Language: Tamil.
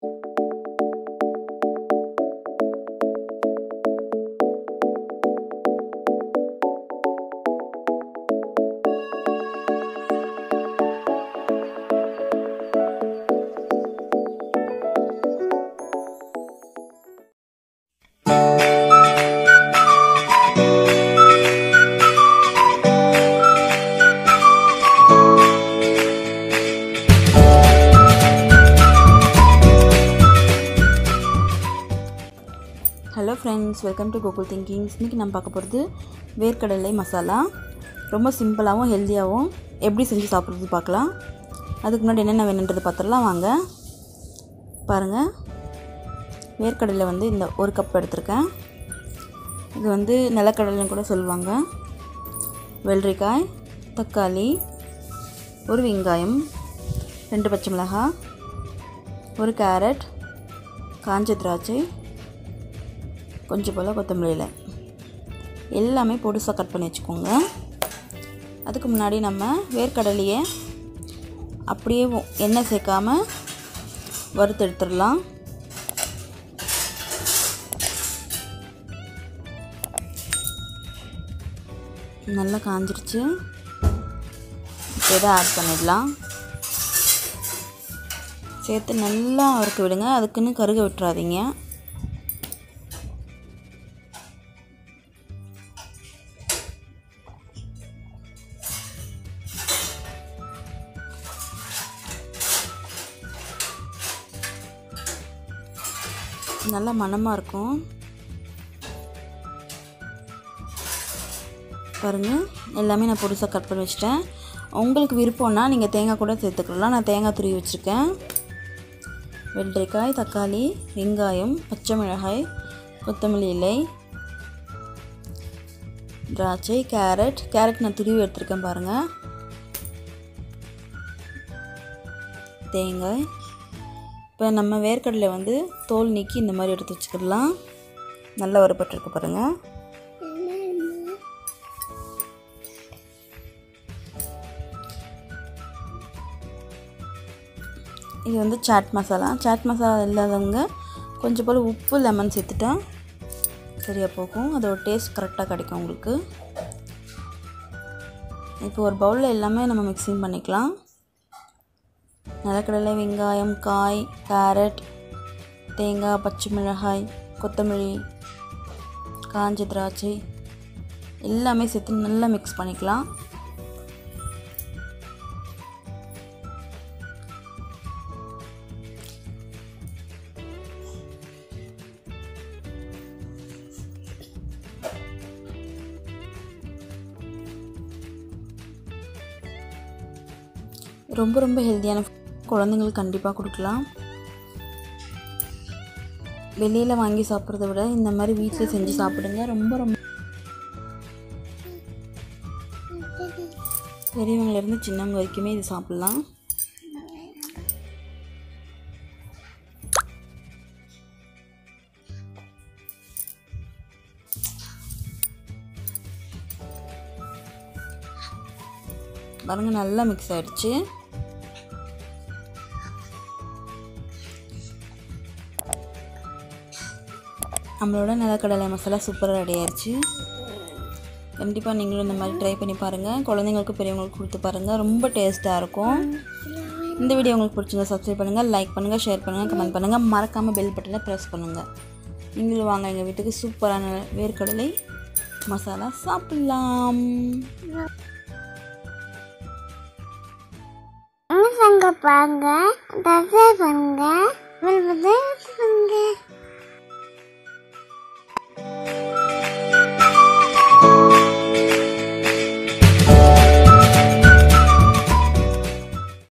hello friends welcome to Gokul thinkings இன்றைக்கி நம்ம பார்க்க போகிறது வேர்க்கடலை மசாலா ரொம்ப சிம்பிளாகவும் ஹெல்த்தியாகவும் எப்படி செஞ்சு சாப்பிட்றது பார்க்கலாம் அதுக்கு முன்னாடி என்னென்ன வேணுன்றது பார்த்துடலாம் வாங்க பாருங்கள் வேர்க்கடலை வந்து இந்த ஒரு கப் எடுத்திருக்கேன் இது வந்து நிலக்கடலைன்னு கூட சொல்லுவாங்க வெள்ளரிக்காய் தக்காளி ஒரு வெங்காயம் ரெண்டு பச்சை மிளகாய் ஒரு கேரட் காஞ்ச திராட்சை கொஞ்சம் போல் கொத்தமல்லி இலை எல்லாமே பொடுசாக கட் பண்ணி வச்சுக்கோங்க அதுக்கு முன்னாடி நம்ம வேர்க்கடலையை அப்படியே ஒ- எண்ணெய் சேர்க்காம வறுத்து எடுத்துடலாம் நல்லா காஞ்சிருச்சு இப்போ இதை ஆட் பண்ணிடலாம் சேர்த்து நல்லா வறுக்க விடுங்க அதுக்குன்னு கருக விட்டுறாதீங்க நல்ல மணமாக இருக்கும் பாருங்கள் எல்லாமே நான் பொடிசாக கட் பண்ணி வச்சிட்டேன் உங்களுக்கு விருப்பம்னா நீங்கள் தேங்காய் கூட சேர்த்துக்கலாம் நான் தேங்காய் துருவி வச்சுருக்கேன் வெள்ளரிக்காய் தக்காளி வெங்காயம் பச்சை மிளகாய் கொத்தமல்லி இலை திராட்சை கேரட் கேரட் நான் துருவி எடுத்திருக்கேன் பாருங்கள் தேங்காய் இப்போ நம்ம வேர்க்கடலை வந்து தோல் நீக்கி இந்த மாதிரி எடுத்து வச்சுக்கிடலாம் நல்லா வறுபட்டிருக்கு பாருங்கள் இது வந்து சாட் மசாலா சாட் மசாலா இல்லாதவங்க கொஞ்சம் போல் உப்பு லெமன் சேர்த்துட்டா சரியாக போகும் அதோட டேஸ்ட் கரெக்டாக கிடைக்கும் உங்களுக்கு இப்போ ஒரு பவுலில் எல்லாமே நம்ம மிக்சிங் பண்ணிக்கலாம் நிலக்கடலை வெங்காயம் காய் கேரட் தேங்காய் பச்சை மிளகாய் கொத்தமல்லி காஞ்ச திராட்சை எல்லாமே சேர்த்து நல்லா மிக்ஸ் பண்ணிக்கலாம் ரொம்ப ரொம்ப ஹெல்த்தியான குழந்தைங்களுக்கு கண்டிப்பாக கொடுக்கலாம் வெளியில் வாங்கி சாப்பிட்றத விட இந்த மாதிரி வீட்டில் செஞ்சு சாப்பிடுங்க ரொம்ப ரொம்ப பெரியவங்கலேருந்து சின்னவங்க வரைக்குமே இது சாப்பிட்லாம் பாருங்க நல்லா மிக்ஸ் ஆயிடுச்சு நம்மளோட நிலக்கடலை மசாலா சூப்பராக ரெடி ஆயிடுச்சு கண்டிப்பாக நீங்களும் இந்த மாதிரி ட்ரை பண்ணி பாருங்கள் குழந்தைங்களுக்கு பெரியவங்களுக்கு கொடுத்து பாருங்கள் ரொம்ப டேஸ்ட்டாக இருக்கும் இந்த வீடியோ உங்களுக்கு பிடிச்சிருந்தா சப்ஸ்கிரைப் பண்ணுங்கள் லைக் பண்ணுங்கள் ஷேர் பண்ணுங்கள் கமெண்ட் பண்ணுங்கள் மறக்காமல் பெல் பட்டனை ப்ரெஸ் பண்ணுங்கள் நீங்களும் வாங்க எங்கள் வீட்டுக்கு சூப்பரான வேர்க்கடலை மசாலா சாப்பிட்லாம் சங்க பாருங்க தசை பண்ணுங்க விரும்புது